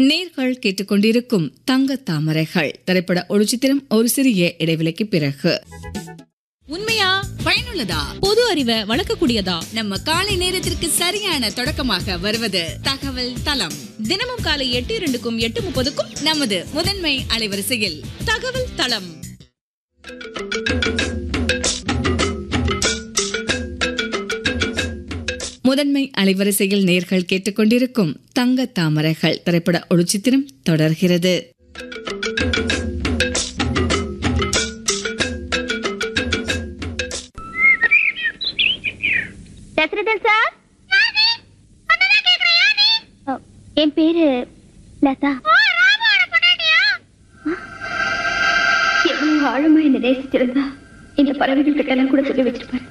நேர்கள் கேட்டுக்கொண்டிருக்கும் தங்க தாமரைகள் திரைப்பட ஒளிச்சித்திரம் ஒரு சிறிய இடைவெளிக்கு பிறகு உண்மையா பயனுள்ளதா பொது அறிவை வளர்க்கக்கூடியதா நம்ம காலை நேரத்திற்கு சரியான தொடக்கமாக வருவது தகவல் தளம் தினமும் காலை எட்டு இரண்டுக்கும் எட்டு முப்பதுக்கும் நமது முதன்மை அலைவரிசையில் தகவல் தளம் முதன்மை அலைவரிசையில் நேர்கள் கேட்டுக்கொண்டிருக்கும் தங்க தாமரைகள் திரைப்பட ஒளிச்சித்திரம் தொடர்கிறது தசரதன் சார் ஓ, என் பேரு லதா எவ்வளவு ஆழமா என்ன நேசிச்சிருந்தா இந்த பறவைகள் கிட்ட எல்லாம் கூட சொல்லி வச்சிருப்பாரு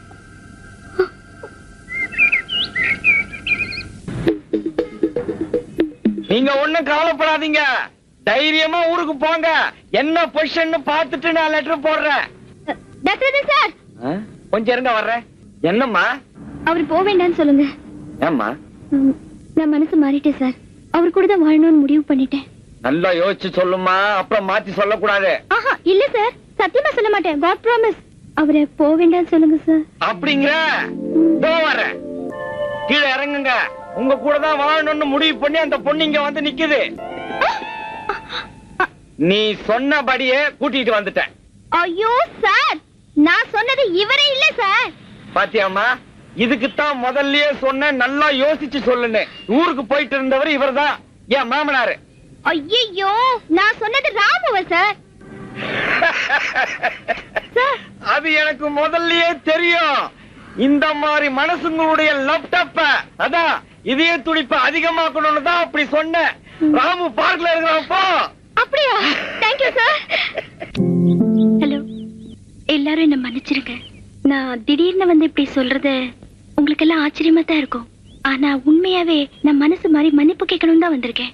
நீங்க ஒண்ணும் கவலைப்படாதீங்க தைரியமா ஊருக்கு போங்க என்ன பொசிஷன் பார்த்துட்டு நான் லெட்டர் போடுறேன் தசரதன் சார் ஆ? கொஞ்சம் இருங்க வர்றேன் என்னம்மா அவர் போக வேண்டாம்னு சொல்லுங்க ஏம்மா ம், நான் மனசு மாறிட்டேன் சார் அவர் கூட தான் வாழணும்னு முடிவு பண்ணிட்டேன் நல்லா யோசிச்சு சொல்லுமா அப்புறம் மாத்தி சொல்லக்கூடாது ஆஹா இல்ல சார் சத்தியமா சொல்ல மாட்டேன் காட் ப்ராமிஸ் அவரை போக வேண்டாம்னு சொல்லுங்க சார் அப்படிங்கிற இதோ வர்றேன் கீழே இறங்குங்க உங்க கூட தான் வாழணும்னு முடிவு பண்ணி அந்த பொண்ணு இங்க வந்து நிக்குது நீ சொன்னபடியே கூட்டிட்டு வந்துட்டேன் ஐயோ சார் நான் சொன்னது இவரே இல்ல சார் பாத்தியாம்மா இதுக்குத்தான் முதல்லயே சொன்னேன் நல்லா யோசிச்சு சொல்லுன்னு ஊருக்கு போயிட்டு இருந்தவர் இவர்தான் ஏன் மாமனாரு ஐயோ நான் சொன்னது ராமுவ சார் சார் அது எனக்கு முதல்லயே தெரியும் இந்த மாதிரி மனசுங்களுடைய லேப்டாப்ப அதான் இதய துடிப்ப அதிகமாக்கணும்னு தான் அப்படி சொன்னேன் ராமு பார்க்ல இருக்கிறப்போ அப்படியா தேங்க்யூ சார் ஹலோ எல்லாரும் என்ன மன்னிச்சிருங்க நான் திடீர்னு வந்து இப்படி சொல்றது உங்களுக்கு எல்லாம் ஆச்சரியமா தான் இருக்கும் ஆனா உண்மையாவே நான் மனசு மாதிரி மன்னிப்பு கேட்கணும் தான் வந்திருக்கேன்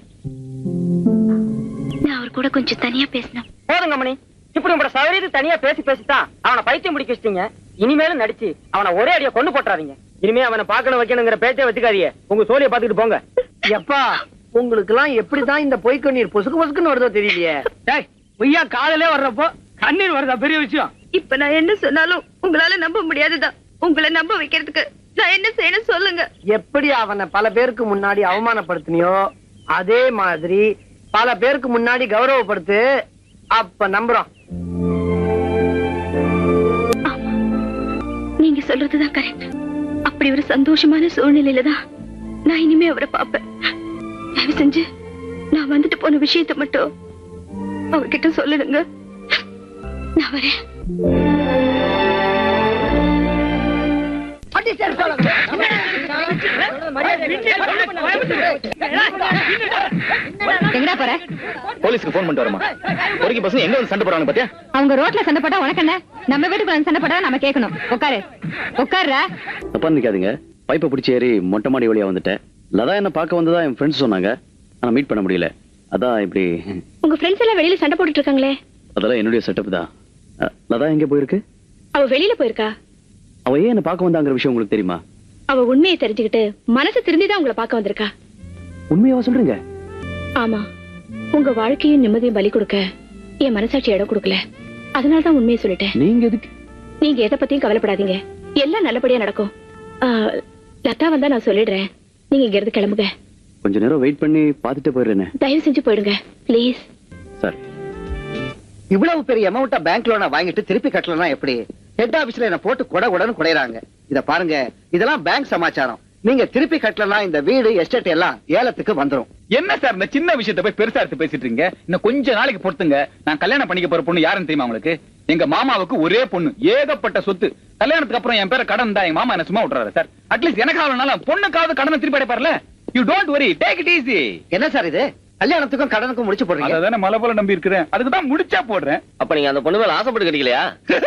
நான் அவர் கூட கொஞ்சம் தனியா பேசணும் போதுங்க மணி இப்படி உங்களோட சௌகரியத்து தனியா பேசி பேசித்தான் அவனை பைத்தியம் முடிக்க வச்சிட்டீங்க இனிமேலும் நடிச்சு அவனை ஒரே அடியா கொண்டு போட்டுறாதீங்க இனிமே அவனை பார்க்கணும் வைக்கணுங்கிற பேச்சை வச்சுக்காதீங்க உங்க சோழியை பாத்துக்கிட்டு போங்க எப்பா உங்களுக்கு எல்லாம் எப்படிதான் இந்த பொய் கண்ணீர் பொசுக்கு பொசுக்குன்னு வருதோ தெரியலையே டேய் பொய்யா காதலே வர்றப்போ கண்ணீர் வருதா பெரிய விஷயம் இப்ப நான் என்ன சொன்னாலும் உங்களால நம்ப முடியாதுதான் உங்களை நம்ப வைக்கிறதுக்கு நான் என்ன செய்யணும் சொல்லுங்க எப்படி அவனை பல பேருக்கு முன்னாடி அவமானப்படுத்தினியோ அதே மாதிரி பல பேருக்கு முன்னாடி கௌரவப்படுத்து அப்ப நம்புறோம் ஆமா நீங்க சொல்றதுதான் கரெக்ட் அப்படி ஒரு சந்தோஷமான சூழ்நிலையில தான் நான் இனிமே அவரை பார்ப்பேன் தயவு செஞ்சு நான் வந்துட்டு போன விஷயத்தை மட்டும் அவர்கிட்ட சொல்லிடுங்க நான் வரேன் எங்கடா போற போலீஸ்க்கு போன் பண்ணிட்டு வரமா பொறுக்கி பசங்க எங்க வந்து சண்டை போறாங்க பாத்தியா அவங்க ரோட்ல சண்டை போட்டா உனக்கு என்ன நம்ம வீட்டுக்குள்ள வந்து சண்டை போட்டா நம்ம கேட்கணும் உட்காரு உட்காருடா தப்பா நிக்காதீங்க பைப்பை பிடிச்சி ஏறி மொட்டை மாடி வழியா வந்துட்டேன் லதா என்ன பார்க்க வந்ததா என் ஃப்ரெண்ட்ஸ் சொன்னாங்க ஆனா மீட் பண்ண முடியல அதான் இப்படி உங்க ஃப்ரெண்ட்ஸ் எல்லாம் வெளியில சண்டை போட்டுட்டு இருக்காங்களே அதெல்லாம் என்னுடைய செட்டப் தான் அஹ், லதா எங்க போயிருக்கு அவ வெளியில போயிருக்கா அவ ஏன் என்ன பார்க்க வந்தாங்கிற விஷயம் உங்களுக்கு தெரியுமா அவ உண்மையை தெரிஞ்சுக்கிட்டு மனசு திருந்திதான் உங்களை பார்க்க வந்திருக்கா உண்மையாவா சொல்றீங்க ஆமா உங்க வாழ்க்கையும் நிம்மதியும் பலி கொடுக்க என் மனசாட்சி இடம் கொடுக்கல அதனால தான் உண்மையை சொல்லிட்டேன் நீங்க எதுக்கு நீங்க எதை பத்தியும் கவலைப்படாதீங்க எல்லாம் நல்லபடியா நடக்கும் ஆ, லதா வந்தா நான் சொல்லிடுறேன் நீங்க இங்க இருந்து கிளம்புங்க கொஞ்ச நேரம் வெயிட் பண்ணி பார்த்துட்டு போயிடுறேனே தயவு செஞ்சு போயிடுங்க ப்ளீஸ் சார் இவ்வளவு பெரிய அமௌண்ட்டா பேங்க் லோனை வாங்கிட்டு திருப்பி கட்டலனா எப்படி ஹெட் ஆபீஸ்ல என்ன போட்டு கொட கொடன்னு குடையறாங்க இத பாருங்க இதெல்லாம் பேங்க் சமாச்சாரம் நீங்க திருப்பி கட்டலனா இந்த வீடு எஸ்டேட் எல்லாம் ஏலத்துக்கு வந்துரும் என்ன சார் இந்த சின்ன விஷயத்தை போய் பெருசா எடுத்து பேசிட்டு இருக்கீங்க இன்னும் கொஞ்ச நாளைக்கு பொறுத்துங்க நான் கல்யாணம் பண்ணிக்க போற பொண்ணு யாருன்னு தெரியுமா உங்களுக்கு எங்க மாமாவுக்கு ஒரே பொண்ணு ஏகப்பட்ட சொத்து கல்யாணத்துக்கு அப்புறம் என் பேர கடன் தான் எங்க மாமா என்ன சும்மா விட்டுறாரு சார் அட்லீஸ்ட் எனக்கு ஆகலனாலும் பொண்ணுக்காவது கடனை திருப்பி அடைப்பார்ல you don't very take it easy என்ன சார் இது கல்யாணத்துக்கும் கடனுக்கும் முடிச்சு போடுறீங்க அததானே மலை போல நம்பி இருக்கிறேன் அதுக்கு தான் முடிச்சா போடுறேன் அப்ப நீங்க அந்த பொண்ணு மேல ஆசைப்பட்டு கிடைக்கலையா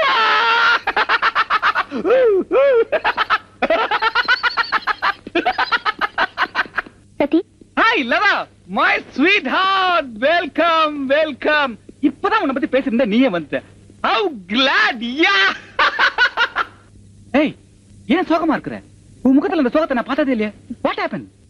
சதி hi Latha my sweetheart welcome welcome இப்பதான் உன்னை பத்தி பேசிருந்தா நீயே வந்துட்ட ஹவ் கிளாட் யா ஏய் ஏன் சோகமா இருக்கிற உன் முகத்துல அந்த சோகத்தை நான் பார்த்ததே இல்லையா வாட் ஹேப்பன்